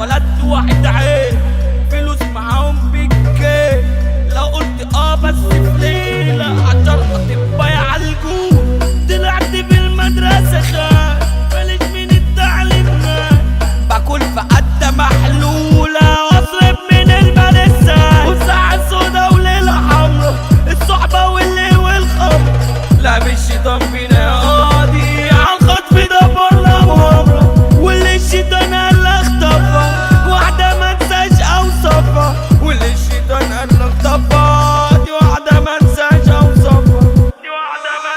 اتولدت واحد عين فلوس معاهم بالكيل لو قلت اه بس في ليلة عشر اطباء يعالجوه طلعت في المدرسة خان ماليش من التعليم نان باكل في قدة محلولة واصرف من المدرسة وساعة سودا وليلة حمرا الصحبة والليل والخمر لا مش شيطان فينا قاضي عالخطف دبرنا مغامرة واللي الشيطان قال لك اختفى واحدة ما انساش اوصفها واللي الشيطان قال لك اختفى دي واحدة ما انساش اوصفها دي واحدة ما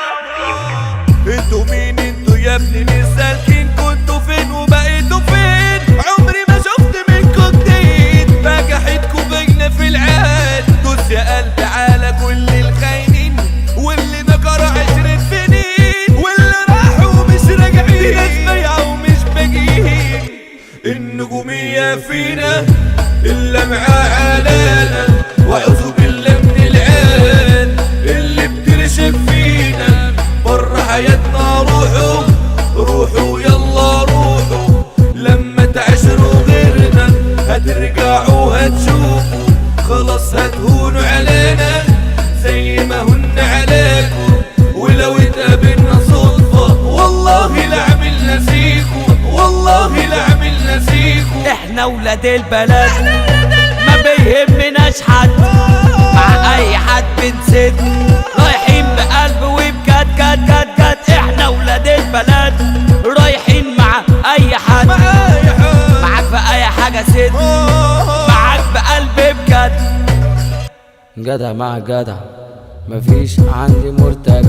انساش انتوا مين انتوا يا ابني مش سالكين كنتوا فين وبقيتوا فين عمري ما شفت منكم جديد بجحتكوا بينا في العهد دوس يا قلبي على كل الخاينين واللي نكر عشرة سنين واللي راحوا مش راجعين ناس بايعة ومش باجيين النجومية فينا إلا معاه علانا وأعوذ بالله من العين اللي بترشف فينا بره حياتنا روحوا روحوا يلا روحوا لما تعشروا غيرنا هترجعوا هتشوفوا خلاص هتهونوا علينا زي ما هن عليكم ولو اتقابلنا صدفة والله لا عملنا فيكم والله لا عملنا فيكم احنا ولاد البلد ما بيهمناش حد مع اي حد بنسد رايحين بقلب وبجد جد جد جد احنا ولاد البلد رايحين مع اي حد معايا حال معاك في اي حاجة سد معاك بقلب بجد جدع مع جدع مفيش عندي مرتج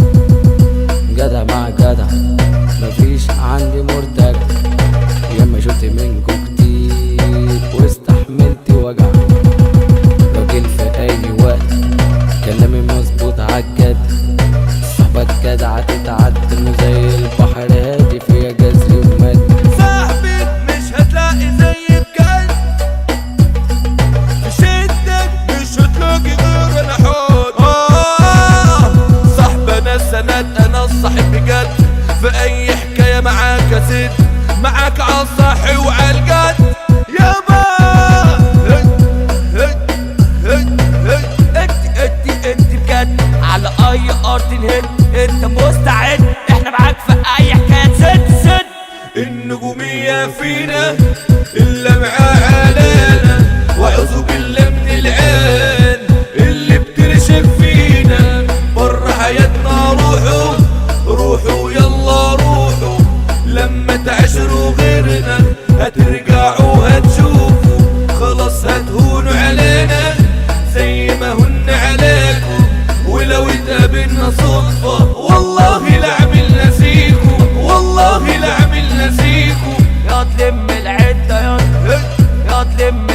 جدع مع جدع مفيش عندي مرتج ياما شفت منكم كتير واستحملت وجع راجل في اي وقت كلامي مظبوط عالجد صحبة جدعة تتعدل زي البحر هادي فيها جزر ومد صاحبي مش هتلاقي زي بجد في شدك مش هتلاقي غير انا حوض آه صاحب انا السند انا الصاحب بجد في اي حكايه معاك اسد معاك عالصاحي وعالجد يابا هي هي هي هي انت انت انت بجد على اي ارض الهند انت مستعد احنا معاك في اي حكاية سد سد النجومية فينا إلا معاه علينا وأعوذ بالله من العين اللي بترشف فينا بره حياتنا روحوا روحوا يلا روحوا لما تعشروا غيرنا هترجعوا هتشوفوا خلاص هتهونوا علينا زي ما هن عليكم ولو اتقابلنا صدفة والله لا عملنا فيكم والله لا عملنا فيكم يا تلم العدة يا يا تلم